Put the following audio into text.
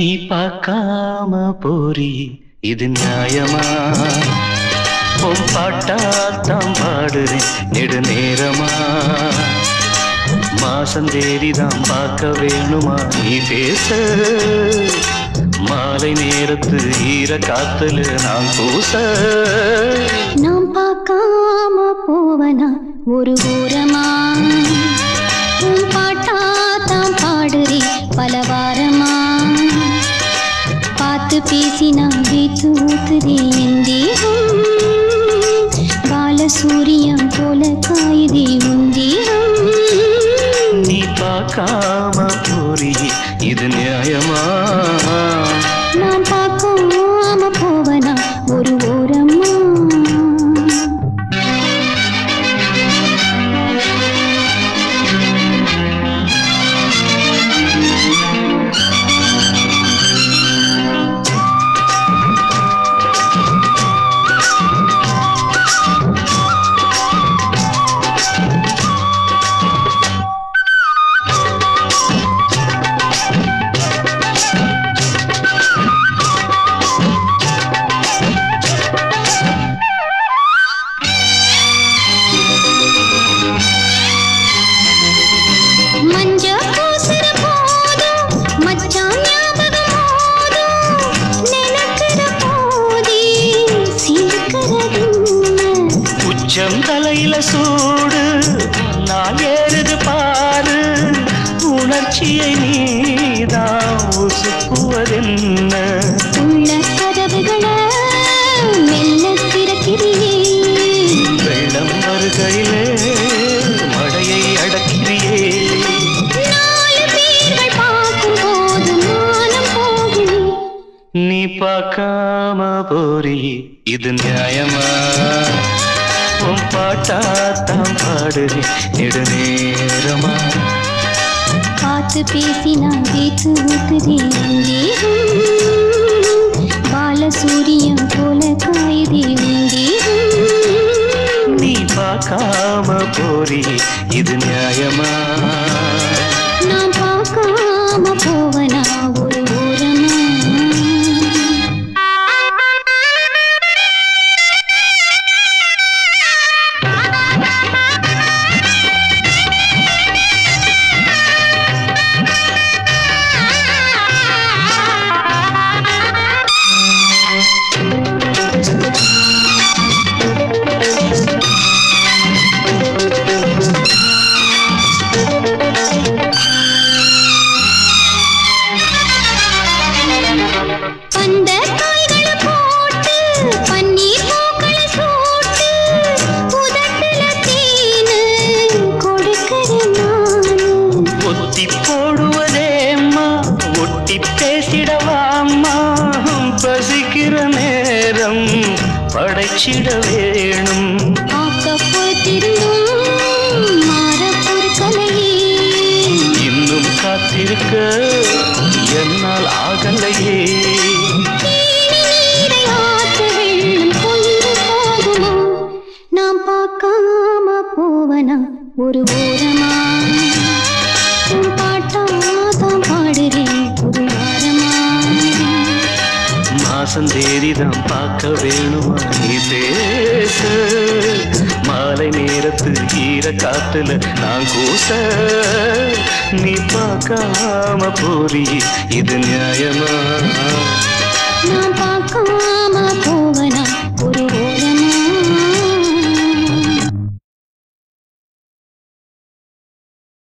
நீ பார்க்காம போரி இது நியாயமா உன் பாட்டாத்தான் பாடுறேன் நெடு நேரமா மாசம் தேதிதான் பார்க்க வேணுமா நீ பேச மாலை நேரத்து ஈர காத்துல நான் பூச நாம் பார்க்காம போவனா ஒரு ஓரமா உன் பாட்டா தான் பாடுறே பல வாரமா பார்த்து பேசி நான் வீத்து ஊத்துதே என் தேகம் பாலசூரியம் போல காயுதே உன் தேகம் நீ பார்க்காம போரி இது நியாயமா நான் பார்க்காம போவனா ஒரு ஓரமா மஞ்ச பூசுற போதும் மச்சான் ஞாபகம் போதும் நினைக்கிற போதே சீக்கிரதுன்னு உச்சம் தலையில சூடு நான் ஏறுது பாரு உணர்ச்சியை நீதான் உசுப்புவதென்ன உள்ள கதவுகளை மெல்ல திறக்கிறியே வெள்ளம் வருகையிலே மழையை அடக்கிறியே நாலு பேர்கள் பார்க்கும் போது மானம் போகும் நீ பார்க்காம போரி இது நியாயமா உன் பாட்டாத்தான் பாடுறேன் நெடுநேரமா பார்த்து பேசி நான் பேச்சு ஊத்துதே என் தேகம் பாலசூரியம் போல காயுதே உன் தேகம் நீ பார்க்காம போரி இது நியாயமா நான் பார்க்காம போவனா ஒரு ஓரமா பந்த காய்களை போட்டு பன்னீர் பூக்களை சூட்டு உதட்டுல தேனு கொடுக்கிறேன் நானு ஒத்தி போடுவதேம்மா ஒட்டி பேசிடவாம்மா பசிக்கிற நேரம் படைச்சிட வேணும் ஆக்கப்போத்திருந்தும் மாற பொருட்களையே இன்னும் காத்திருக்க என்னால் ஆகலையே நீரை ஆற்று வெள்ளம் கொண்டு போகுமா நாம் பார்க்காம போவனா ஒரு ஓரமா உன் பாட்டாதான் பாடுறேன் ஒரு வாரமா மாசம் தேதிதான் பார்க்க வேணுமா நீ பேச மாலை நேரத்து ஈர காத்துல நான் கூச நீ பார்க்காம போரி இது நியாயமா நான் பார்க்காம போவனா